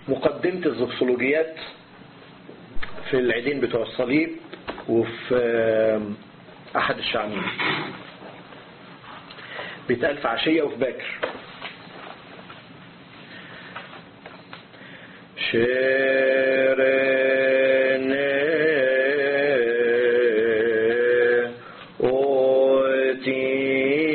مقدمة الزوكسولوجيات في العيدين بتوع الصليب وفي آه، أحد الشعبين بيتقال في عشية وفي باكر شيرين أوتي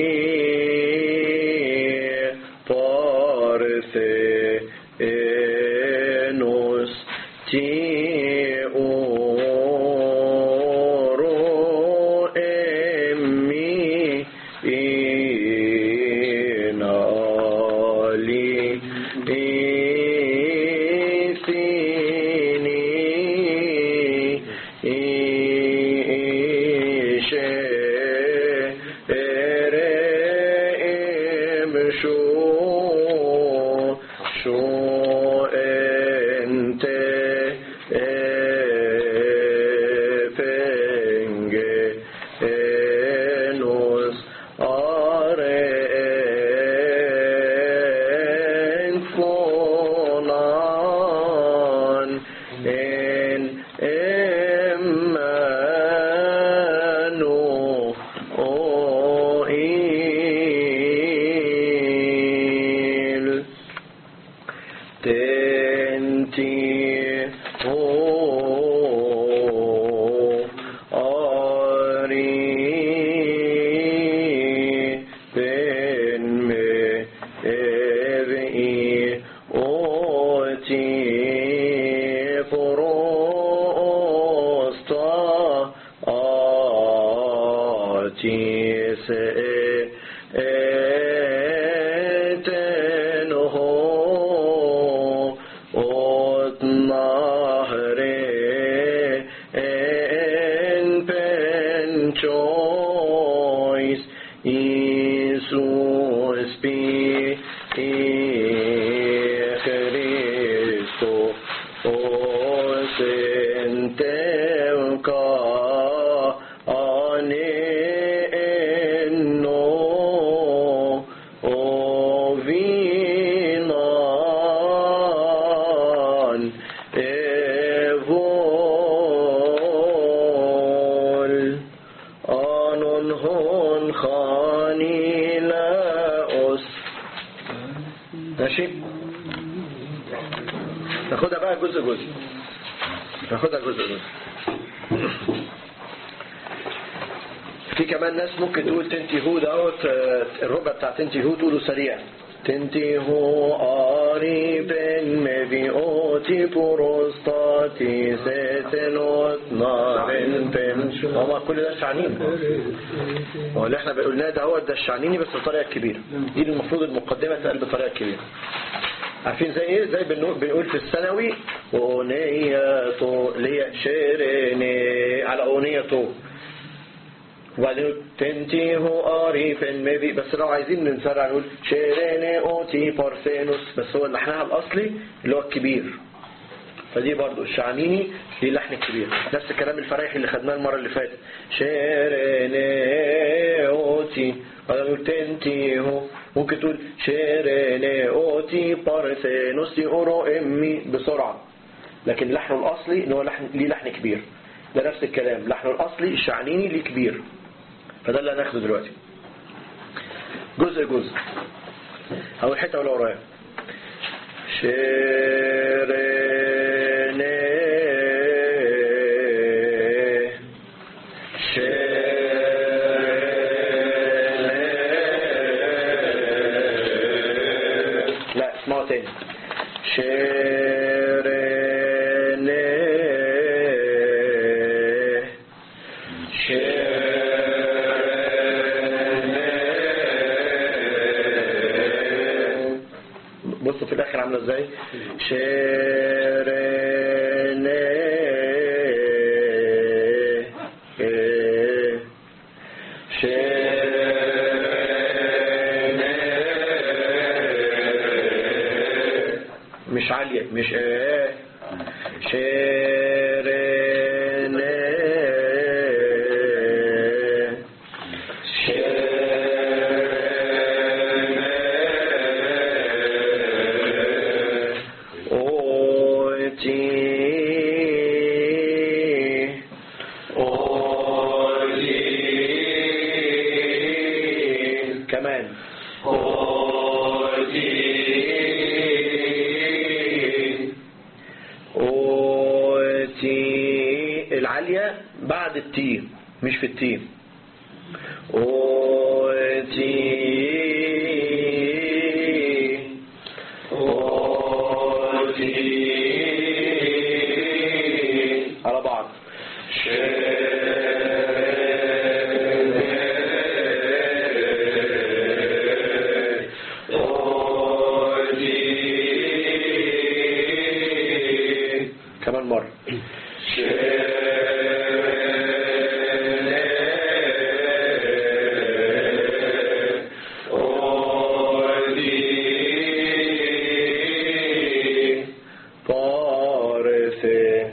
بارثينوس تي أورو إمي إنالي إثني إشيرم شو شو أنت فنجنوس أرين فونان إن إمانو أوئيل تنتي هو أري بن مبئي أوتي فروستا آتي سئتنهو أوت نهري إن بن choice Iisus بي Christo os enteuca anenno ovinan evol anon hon خانيلاوس ماشي ناخدها بقى جزء جزء ناخدها جزء جزء في كمان ناس ممكن تقول تنتي هو دوت آه، الربع بتاع تنتي هو تقوله سريع تنتي هو آري بن مبيوتي بروستاتي سيتنوت نارن بن هما كل ده شعنين هو اللي احنا قلناه ده هو ده الشعنيني بس بطريقه كبيره دي المفروض المقدمه تقال بطريقه كبيره عارفين زي ايه زي بنقول, بنقول في الثانوي اغنيته اللي هي شيريني على اغنيته وبعدين تنتي هو قريب المبي بس لو عايزين ننسرع نقول شيريني اوتي بارثينوس بس هو لحنها الاصلي اللي هو الكبير فدي برضو الشعانيني دي اللحن الكبير نفس الكلام الفرايحي اللي خدناه المرة اللي فاتت شيريني اوتي بعدين نقول تنتي هو ممكن تقول شيريني اوتي بارثينوس تي اورو امي بسرعة لكن لحنه الاصلي ان هو لحن ليه لحن كبير ده نفس الكلام لحنه الاصلي الشعانيني ليه كبير فده اللي هناخده دلوقتي جزء جزء اول حته ولا ورايا شيريني شيريني لا اسمعوا تاني شيريني شيريني بصوا في الاخر عامله ازاي شيريني شيريني مش عالية مش ايه شيريني شيريني بعد التي مش في التي أوتي أوتي على بعض كمان مرة طارث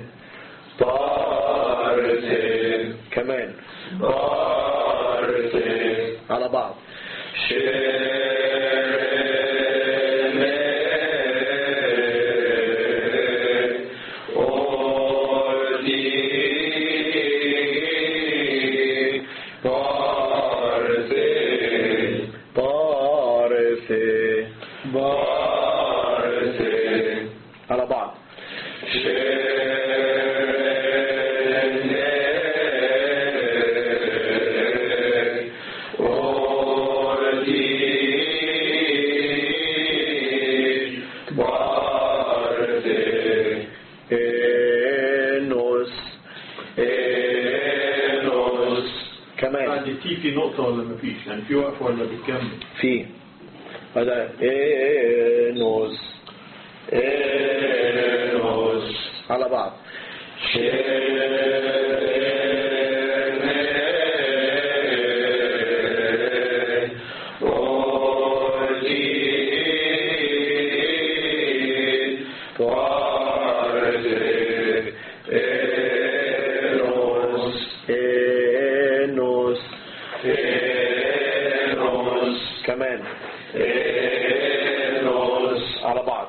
طارث كمان طارث على بعض طارث طارث طارث على بعض إنوس إنوس كمان بعد التي في نقطة ولا مفيش يعني في وقف ولا بتكمل في هذا إنوس إنوس على بعض إنوس إنوس كمان إنوس على بعض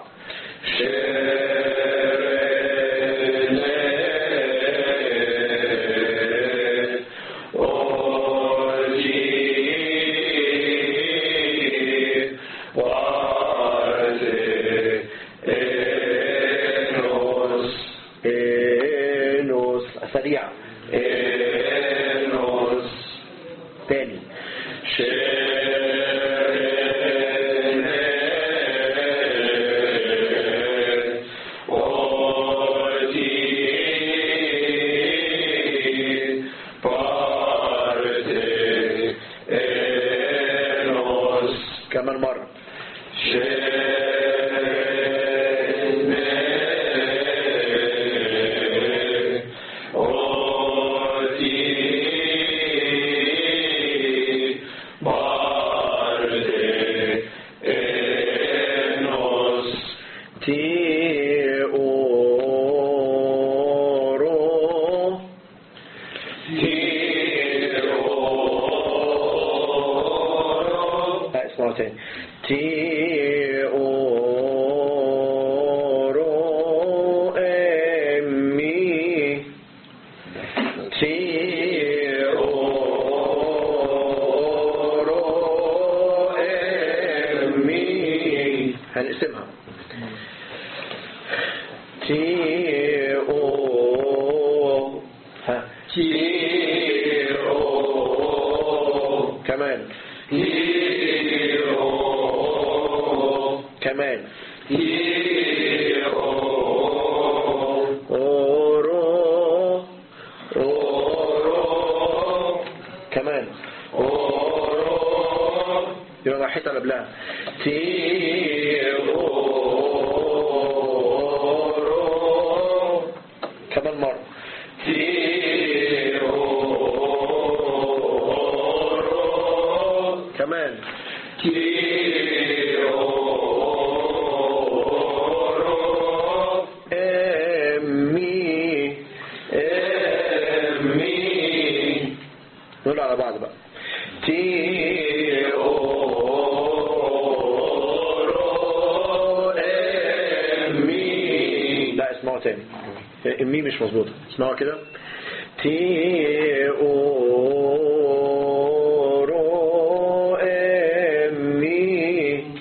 إنوس سريع إنوس تاني كمان مرة تيورو لا اسمعوا تاني تيورو امي تيورو امي هنقسمها تيو ها تيو كمان تيو كمان تيو أورو أورو كمان أورو يبقى راحت على بلاد تيو كمان مرة كمان امي امي نقول على بعض بقى تيورو امي لا اسمعوا تاني امي مش مظبوطه اسمعوا كده تيورو امي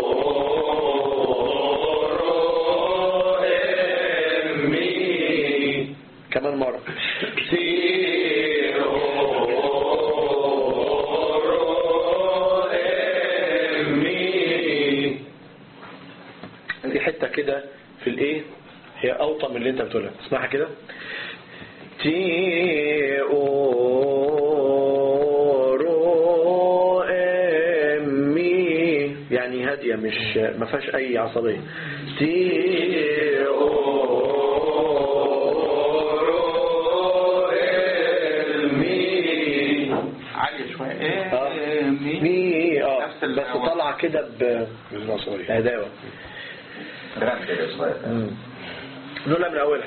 تيورو امي كده في الايه هي اوطى من اللي انت بتقولها اسمعها كده تي او رو ام مي يعني هاديه مش ما فيهاش اي عصبيه تي او رو ام مي عالية شوية ايه آه. إيه، مي مي اه نفس ال- بس طالعه كده بهداوه غنى كده شوية نقولها من اولها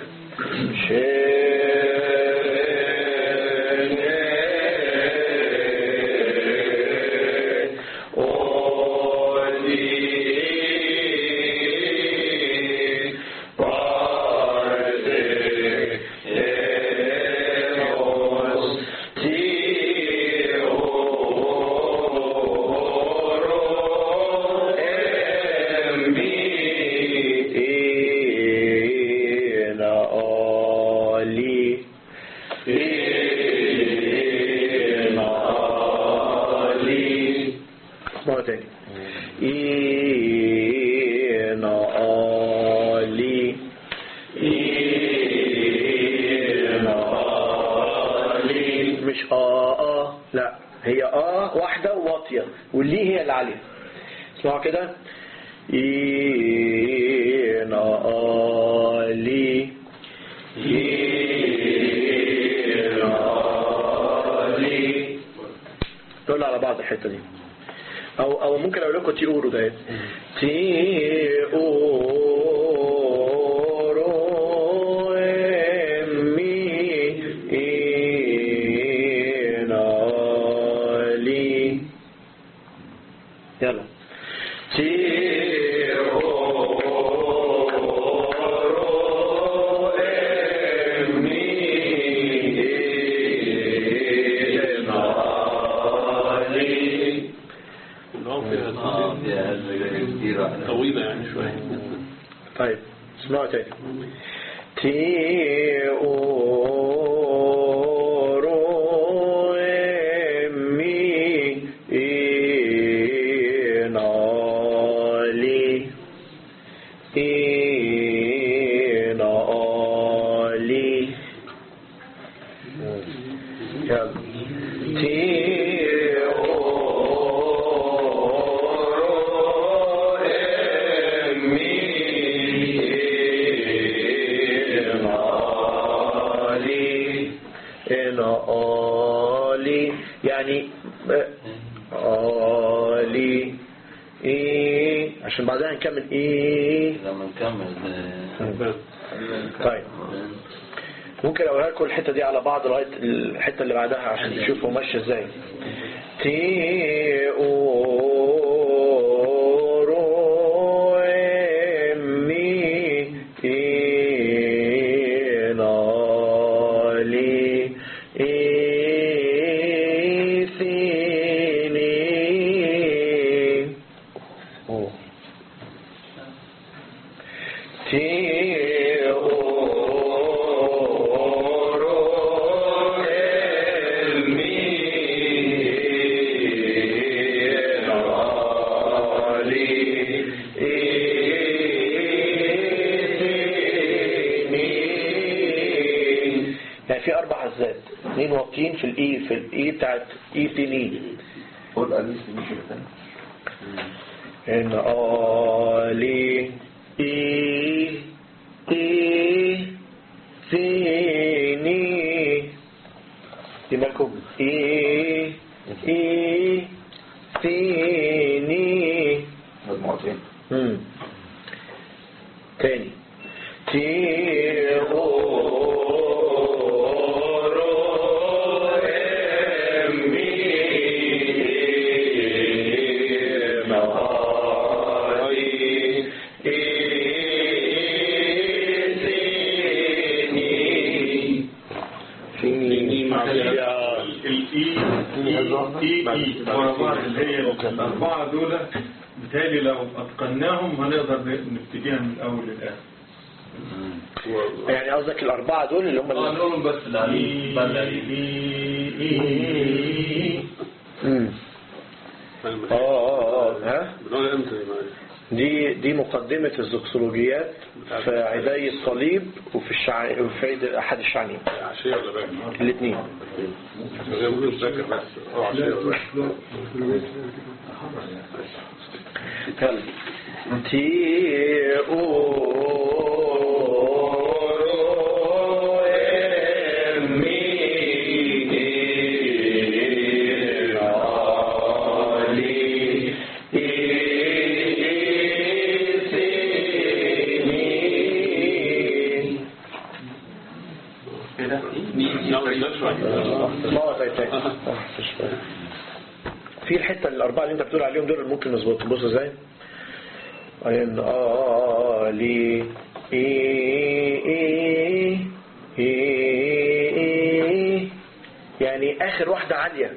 مرة تاني إينا آلي إينا آلي مش آه آه لا هي آه واحدة واطية واللي هي اللي عليها اسمعوا كده إينا آلي إينا آلي نقول على بعض الحتة دي او او ممكن اقول لكم تي اورو ده تي اورو امي إنالي يلا تي اورو امي إنالي اه فيها هزة كتير واحدة طويلة يعني شوية طيب اسمعوا تاني تي اورو امي إنالي إنالي يلا تي اورو امي إنالي إنالي يعني آلي إيه عشان بعدها نكمل إيه لما نكمل طيب ممكن اقولها لكم الحته دي على بعض لغايه الحته اللي بعدها عشان تشوفوا ماشيه ازاي تي اورو امي إنالي إثني أوه. تي اورو امي إنالي إثني يعني في اربع هزات اثنين واطيين في الاي في الاي بتاعت اي ثني قول أليس مش الثاني إن آلي إي إي ثيني دي مالكم إي إي ثيني مجموعتين مم. تاني تي أورو إمي نهاري إيزيني فيني معفيا الاي اي اي ورا بعض اللي هي الاربعه دول بالتالي لو اتقناهم هنقدر نبتديها من الاول للاخر يعني قصدك الأربعة دول اللي هم اه اللي... نقولهم بس الأليس بلالي مم. اه اه اه ها بنقول امتى يا معلم دي دي مقدمة الزوكسولوجيات في عدي الصليب وفي الشع... وفي عيد أحد الشعنين عشية ولا باين الاثنين زي ما بيقولوا ذاكر بس اه عشية ولا باين يلا تي أورو إمي علي إيسيني ما زي تاني في الحتة الأربعة اللي أنت بتقول عليهم دول ممكن نظبطهم بص ازاي أين آلي إي إي إي يعني آخر واحدة عالية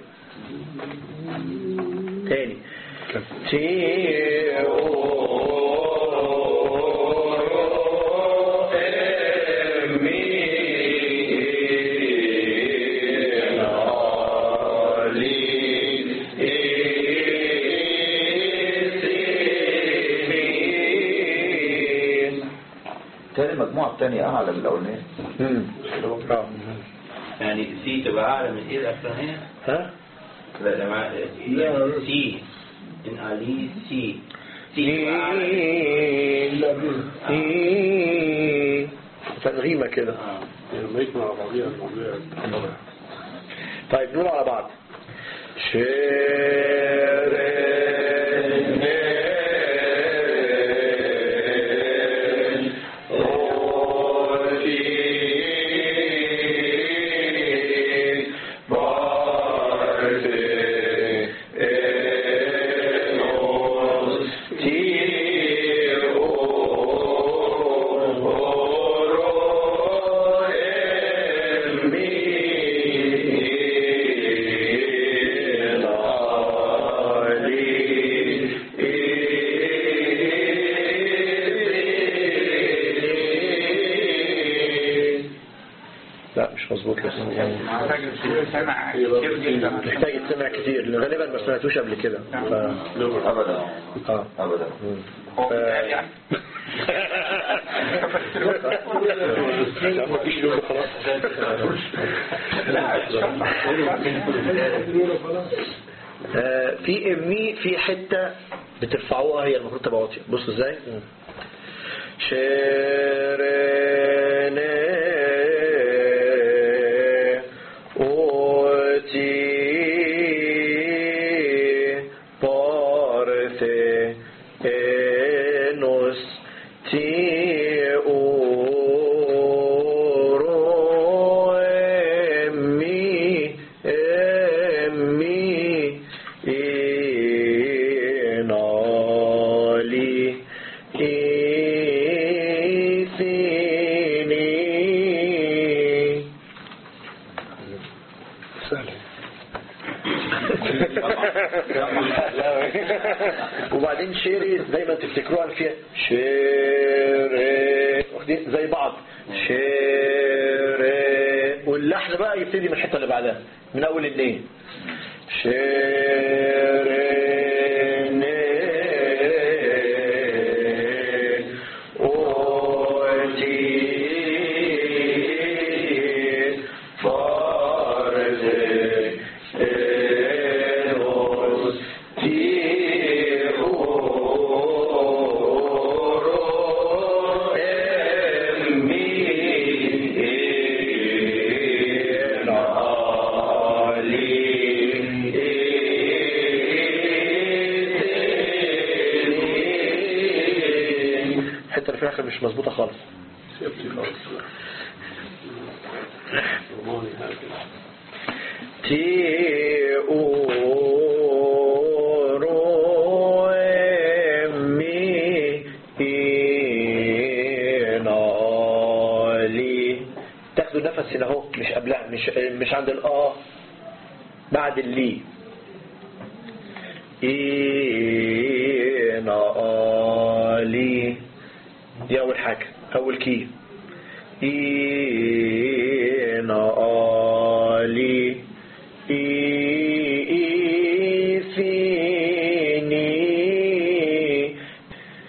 تاني تي تاني المجموعة التانية أعلى من الأولانية اه يعني سي تبقى أعلى من إيه الأخرانية؟ ها لا لا مع يعني سي إن علي سي سي تبقى أعلى من إيه. تنغيمة كده آه. لما يجمع على بعضيها الموضوع طيب نقول على بعض شيرين لا مش مظبوط لسه يعني محتاج سمع كتير جدا محتاج يتسمع كتير لأن غالبا ما سمعتوش قبل كده ف... أبدا اه أبدا هو بيتقال يعني مفيش لغة خلاص آه، في امي في حتة بترفعوها هي المفروض تبقى واطية بص ازاي شيريني اوتي بارثي انوس تي اورو امي امي إنالي إيثيني وبعدين شيري دايما تفتكروها فيها شيري واخدين زي بعض شيري واللحن بقى يبتدي من الحته اللي بعدها من اول الاثنين شيريني أوتي فارزي إيروس تيرو الحته اللي في الاخر مش مظبوطه خالص سيبتي خالص روماني هكذا تي أورو إمي إنالي تاخدوا نفس هنا اهو مش قبلها مش مش عند الآ بعد اللي إنالي دي أول حاجة أول كي إنالي إيثيني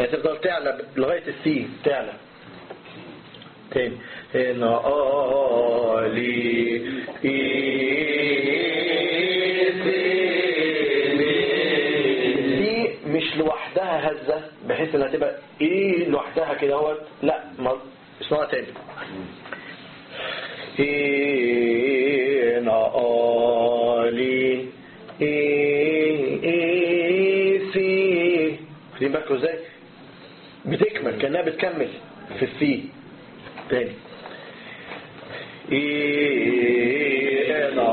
يعني تفضل تعلى لغاية السي تعلى تاني هنا آلي دي مش لوحدها هزة بحيث انها تبقى ايه لوحدها كده اهوت لا ما اسمعها تاني هنا آلي إيه إيه سي خدين بالكم ازاي بتكمل كأنها بتكمل في السي تاني إيه أنا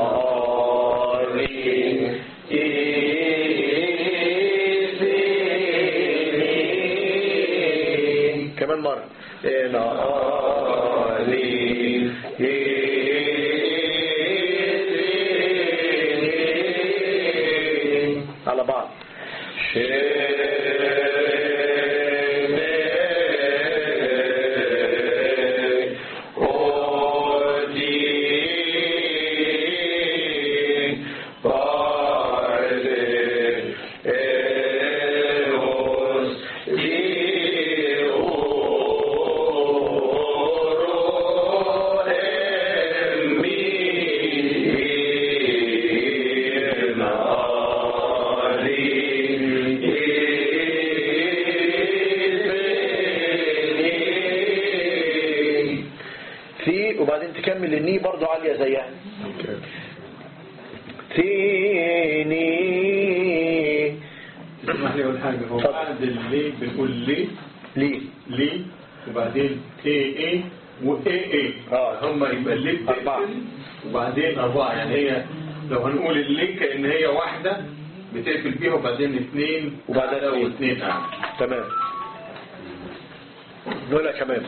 آلي إيه سي كمان مرة أنا آلي إيه على بعض في وبعدين تكمل الني برضو عالية زيها تيني اسمح لي اقول حاجه هو اتفضل. بعد اللي بنقول ليه ليه ليه وبعدين ايه ايه وايه ايه آه. هم يبقى الليه بتقفل أربعة. وبعدين اربعه يعني هي لو هنقول الليه كان هي واحده بتقفل بيها وبعدين اثنين وبعدين أعلى اثنين. واثنين اعلى تمام نقولها كمان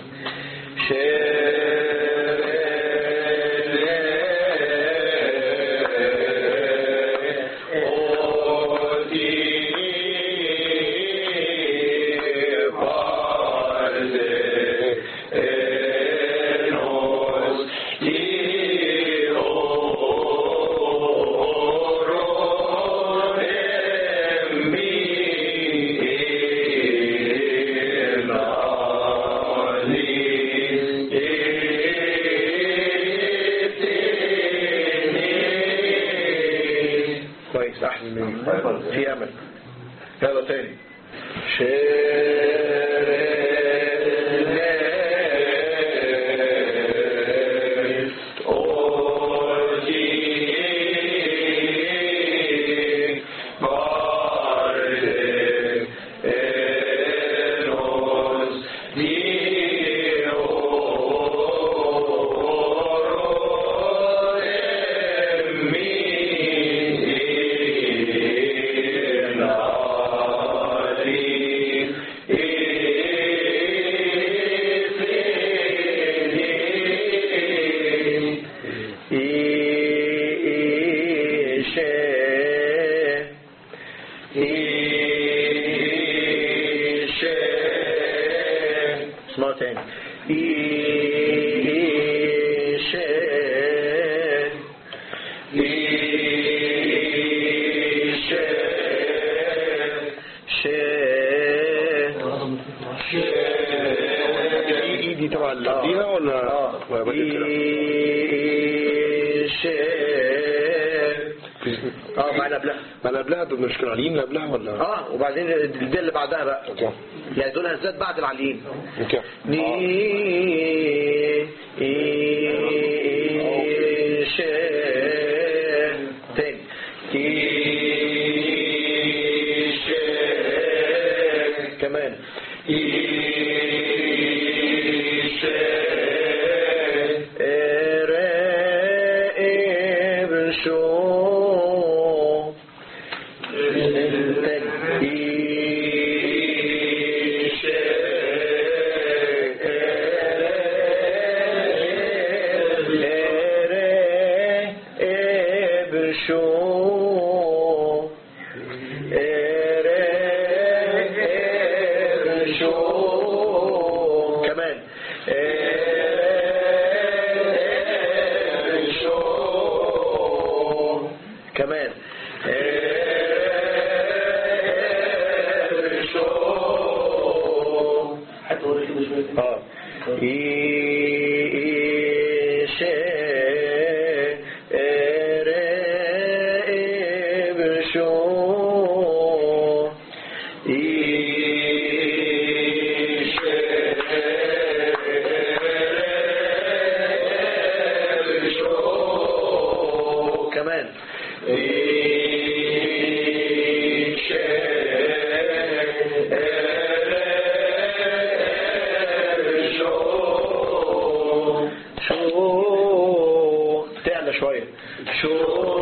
كويس احسن مني في امل يلا تاني اسمعوا تاني إيشان الاي دي تبع اللي قبليها ولا ولا بدأت كده؟ اه مع اللي قبلها ما اللي قبلها دول مش كانوا عاليين اللي قبلها ولا اه وبعدين دي اللي بعدها بقى اوكي يعني دول هزات بعد العليين اوكي ني إيشان تاني إيشان كمان إيشان إرائب شو كمان كمان شو تعلى شوية شو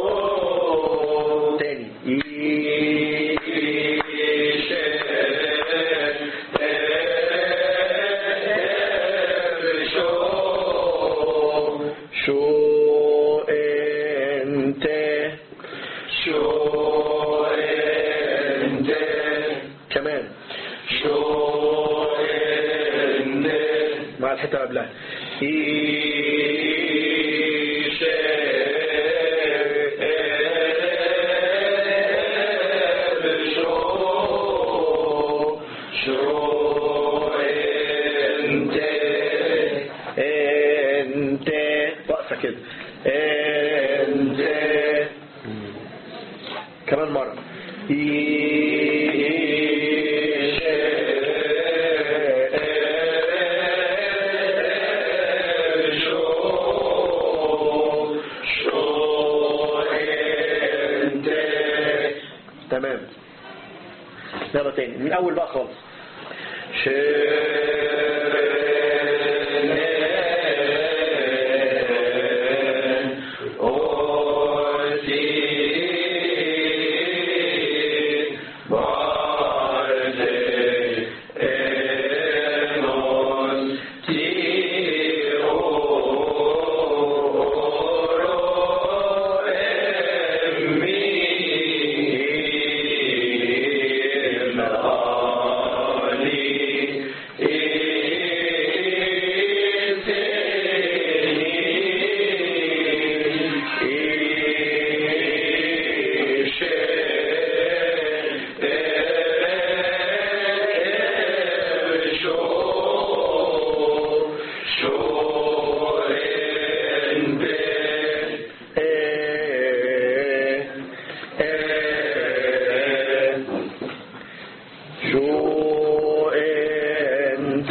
تاني شو انت شو انت كمان شو انت مع الحته قبلها انت رأسك كده انت كمان مرة تمام يلا تاني من اول بقى خالص شو انت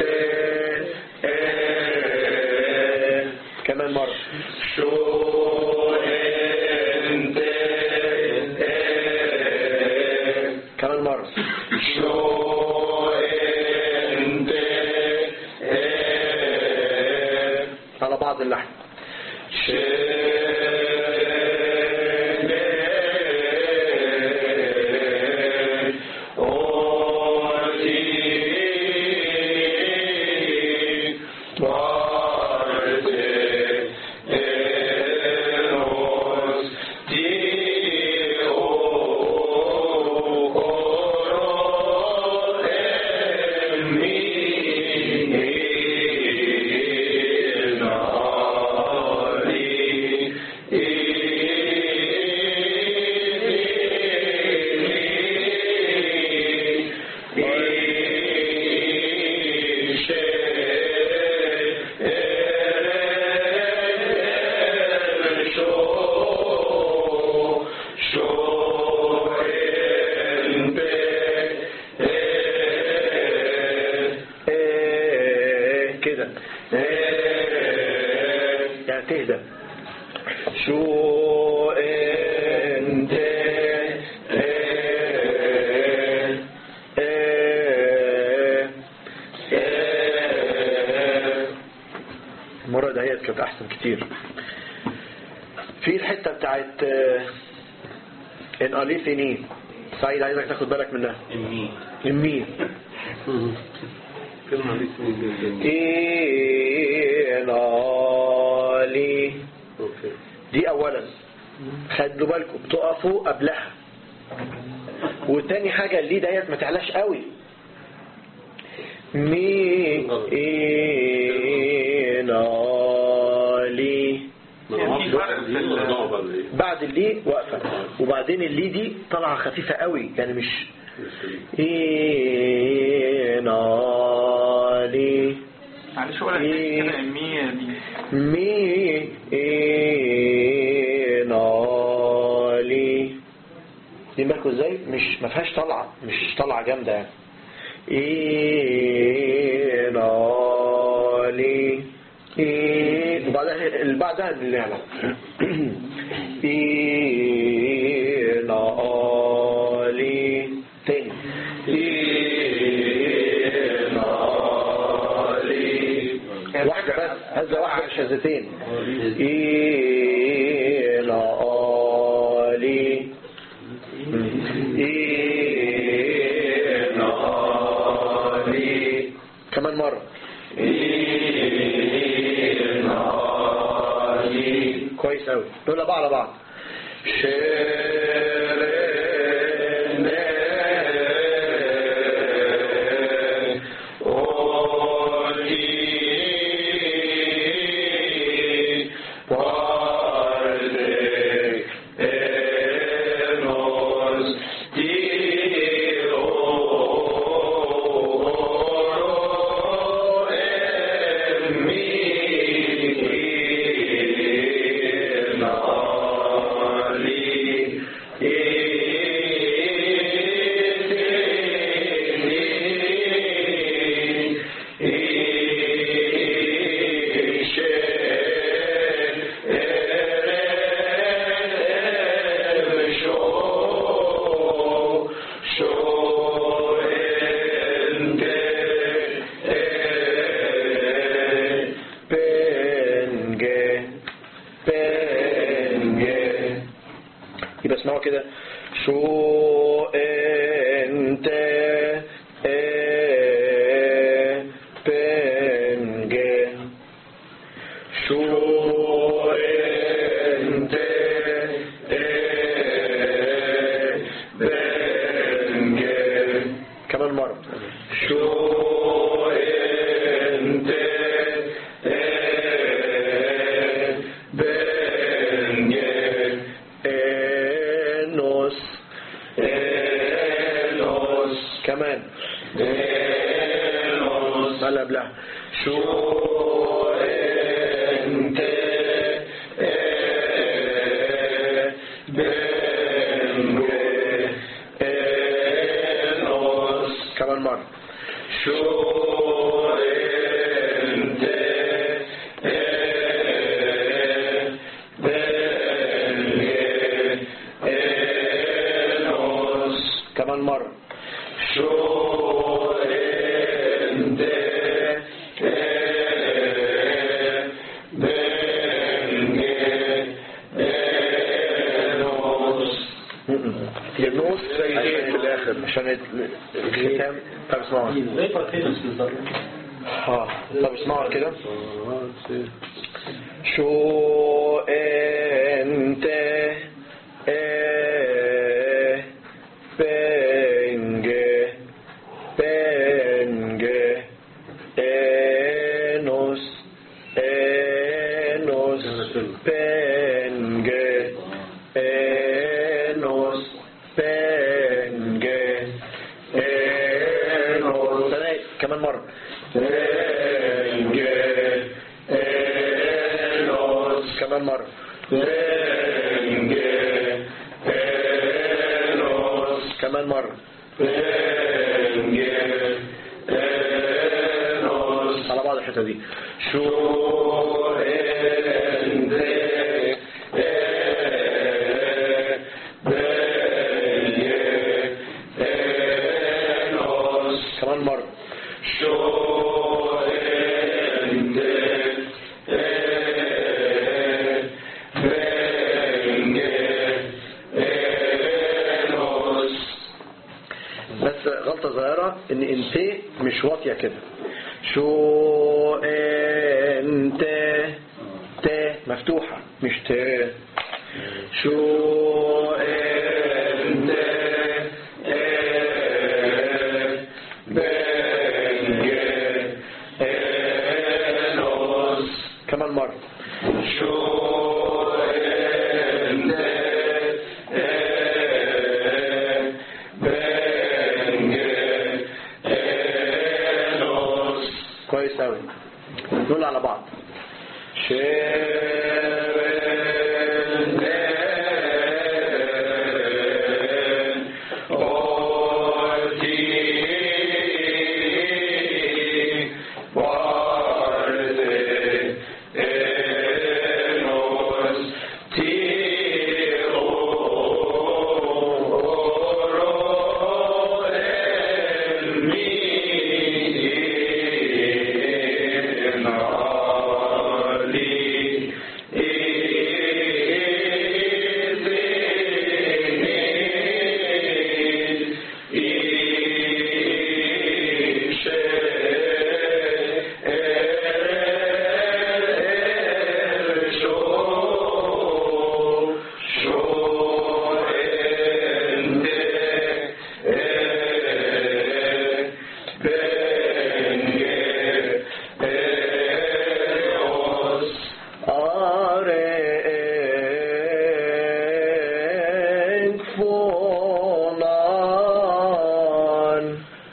كمان مرة شو انت كمان مرة شو انت على بعض اللحن إيه كده إيه يعني تهدى شو انت إيه إيه إيه المرة دهيت كانت أحسن كتير في الحتة بتاعت آه، إن أليثني سعيد عايزك تاخد بالك منها إني المين كلمة دي سنين جدا إنالي اوكي دي أولا خدوا بالكم تقفوا قبلها وتاني حاجة اللي ديت ما تعلاش قوي مي إنالي ما اعرفش بقى دي ولا ضعف ولا ايه بعد اللي واقفة وبعدين اللي دي طالعة خفيفة قوي يعني مش إنالي معلش ولا إيه. كده امية دي مي إنالي دي بالكم ازاي مش ما فيهاش طلعه مش طلعه جامده يعني إنالي إيه وبعدها اللي بعدها اللي نعلى إنالي تاني إنالي واحدة بس هذا واحدة شهادتين إلى آلي إلى آلي كمان مرة كويس أوي دول بقى على بعض بنجي بنجي يبقى اسمعوا كده شو انت إيه بنجي شو انت إيه بنجي كمان مرة شو انت إيه بنجي انوس انوس كمان انوس هلا بلا شو انت إيه بنجي انوس كمان مرة شو انت إيه بنجي انوس كمان مرة شو انت إيه بنجي انوس ينوس زي ايه في الاخر عشان الختام طب اسمعوا زي بارتينوس بالظبط اه طب اسمعوا كده شو انت ايه بنجي بنجي انوس انوس بنجي انوس بنجي انوس تاني كمان مرة بنجي انوس كمان مرة بنجي انوس كمان مرة بنجي انوس على بعض الحتة دي شو انت إيه بنجي انوس كمان مرة شو انت إيه بنجي انوس بس غلطة صغيرة ان انت مش واطية كده شو انت ت مفتوحة مش ت شو انت إيه بنجي انوس كمان مرة شو انت إيه بنجي انوس كويس اوي نقول على بعض شيرين أوتي وارد إنوس تيرو المين علي Arek fonan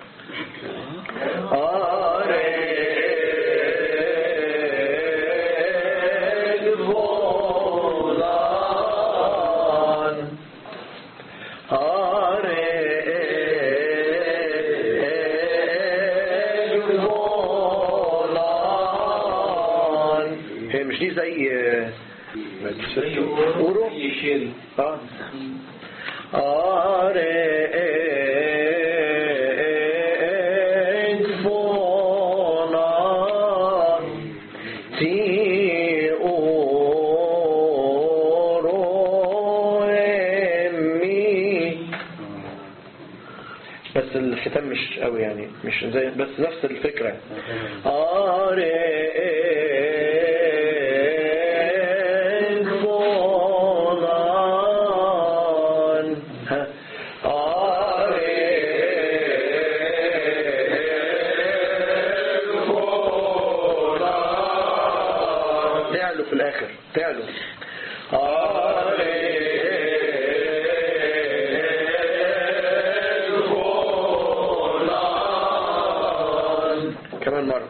Arek fonan Arek fonan هي مش دي زي أورو اه Arek fonan ti oro emmi بس الختام مش قوي يعني مش زي بس نفس الفكرة أريك فلان ها أريك فلان تعلو في الآخر تعلو أريك فلان كمان مرة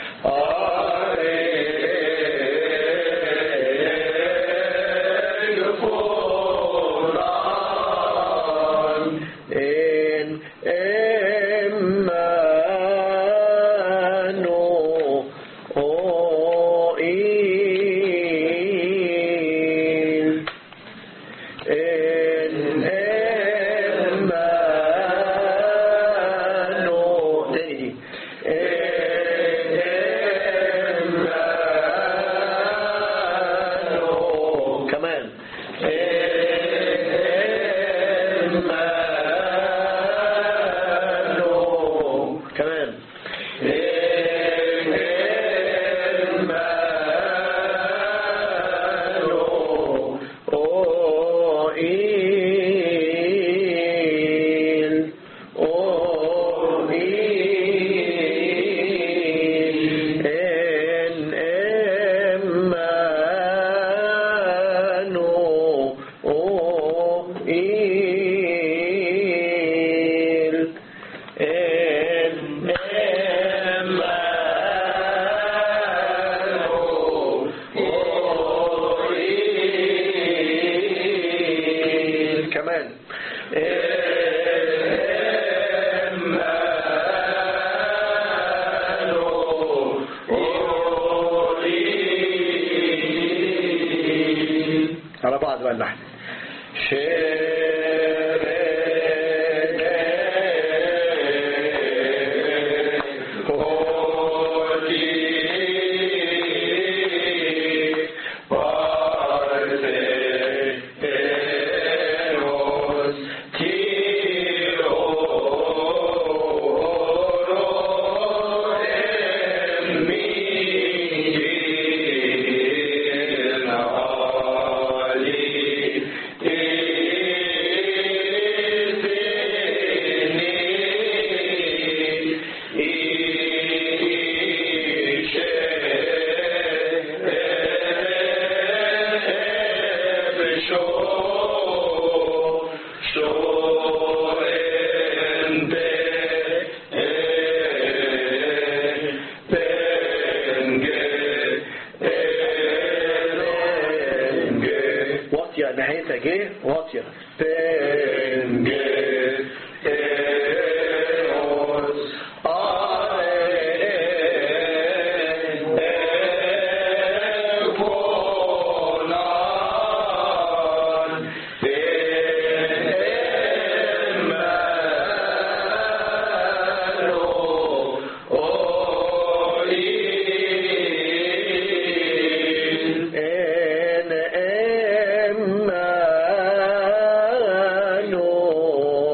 أريك فلان إن إمانو أوئين إن إمانو تاني دي إن إمانو كمان إمانو كمان إمانو أوئين أوئين إن إمانو أوئين إن إمانو أوئين كمان على بعض بقى النحن واطية نهايتها جه واطية بنجي إيروس إن إمانو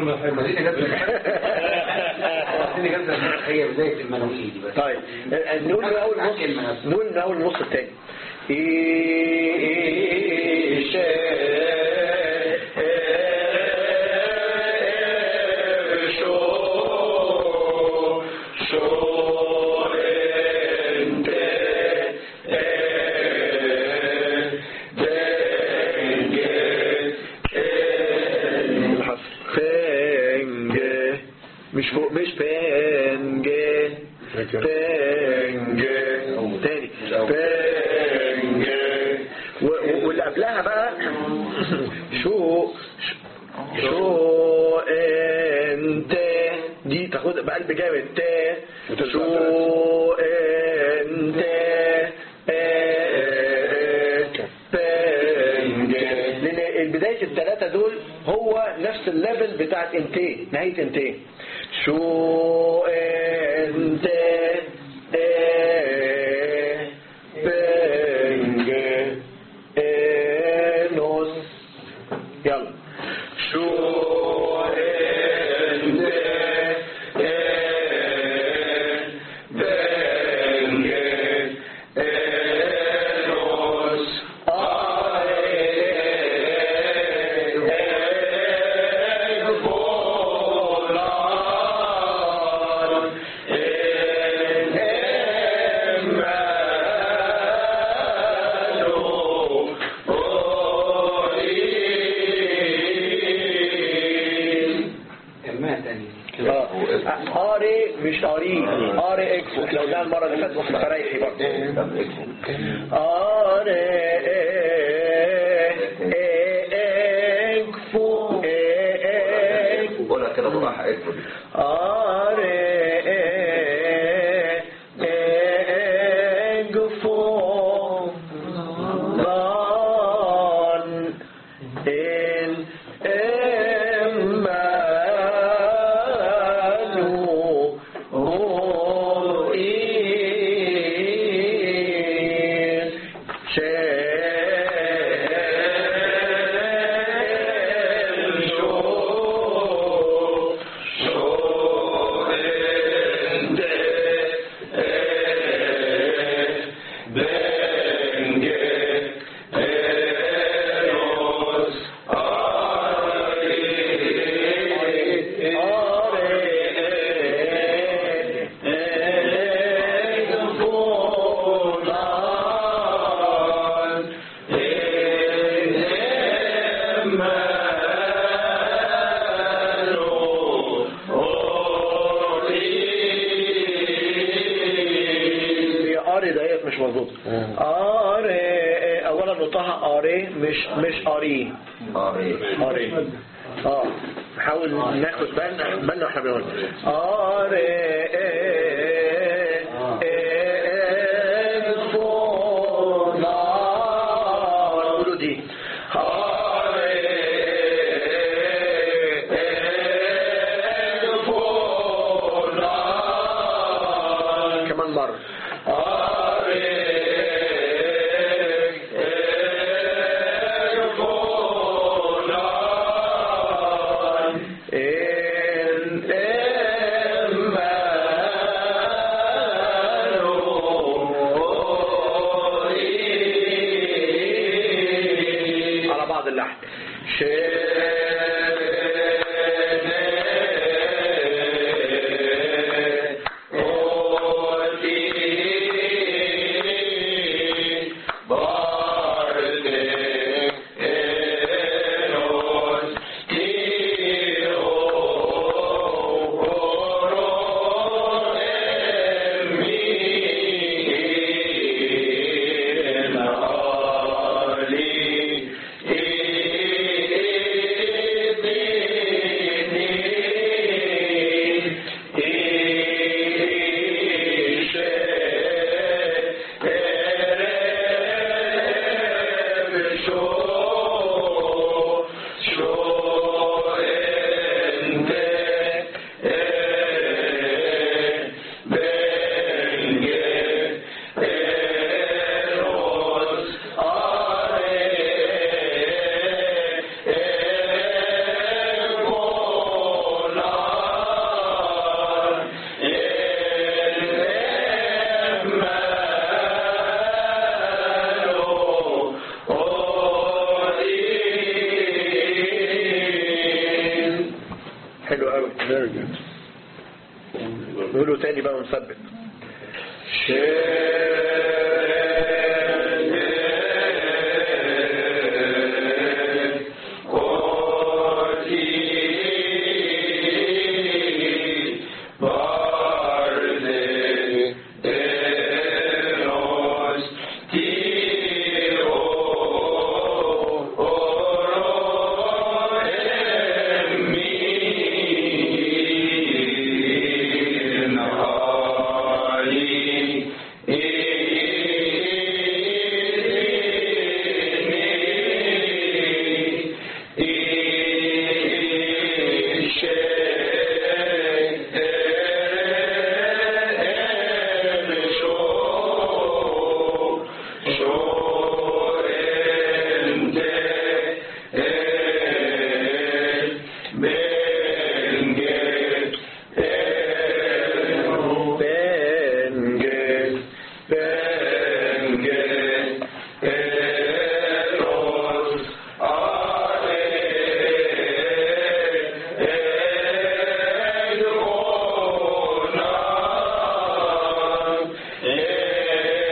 كنا حلو خليني جت خليني جت هي بداية المنوية دي بس طيب نقول من اول نص نقول من اول النص الثاني فنج مش فوق مش فنج فنج تاني فنج و- و- واللي قبلها بقى شو شو انت دي تاخد بقلب جامد تا شو انت بنج. لان بداية الثلاثة دول هو نفس الليفل بتاعت انتي نهاية انتي شو انت بنج انوس يلا شو انت بنج انوس كلمات تانية قاري مش قاري قاري اكفو احنا قلناها المرة اللي فاتت واحنا فريحي برضه قاري اكفو اكفو قولها كده بالراحة اكتب قاري اكفو ظن إن إمانو إن هي قاري ديت مش مظبوط قاري اولا نطقها قاري مش مش قاري قاري اه نحاول ناخد بالنا بالنا واحنا بنقول قاري قولوا دي كمان مرة على بعض اللحن very good نقوله تاني بقى ونثبت Benge, benge, eros, are, edona,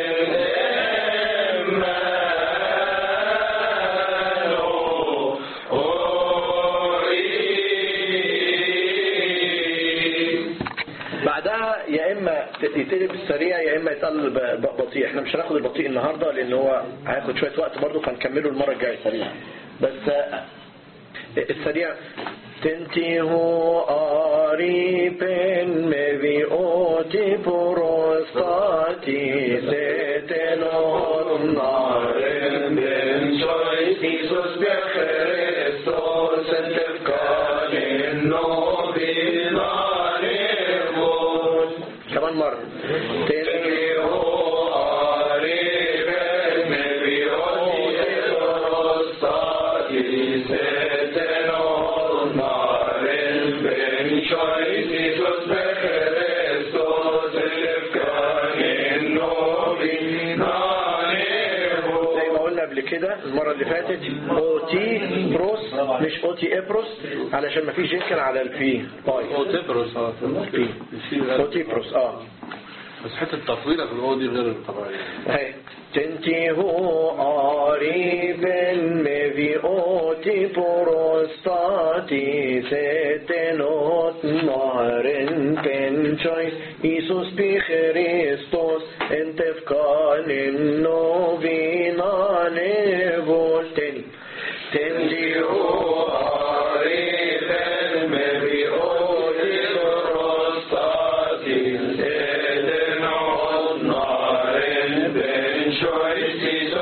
emano, ori. بعدها يا اما يتقلب السريع يا اما يتقلب ب- بطيء احنا مش هناخد البطيء النهارده لان هو هياخد شويه وقت برضه فنكمله المره الجايه سريع بس آه، السريع تنتهو آريبن مبيوتي بروستاتي ستنون نارن بن شوي إيسوس بخريستوس انتفكان النوبي ناربون كمان مرة تنتهو آريبن مبيوتي بروستاتي ستنون نارن بن شوي إيسوس بخريستوس انتفكان النوبي ناربون زي ما قلنا قبل كده المرة اللي فاتت او تي بروس مش او تي ابروس علشان ما فيش يمكن على البي باي هو تبرس اه بي او تي بروس اه بس حته التطويله في الاوضه دي غير الطبيعيه هاي تنتهو آريبن مفيوتي بروستاتي ستنوت نارن بنشويس إيسوس بخريستوس انتفكان النوفينا نيفول تاني تنتهو آريبن مفيوتي بروستاتي ستنوت نارن بنشويس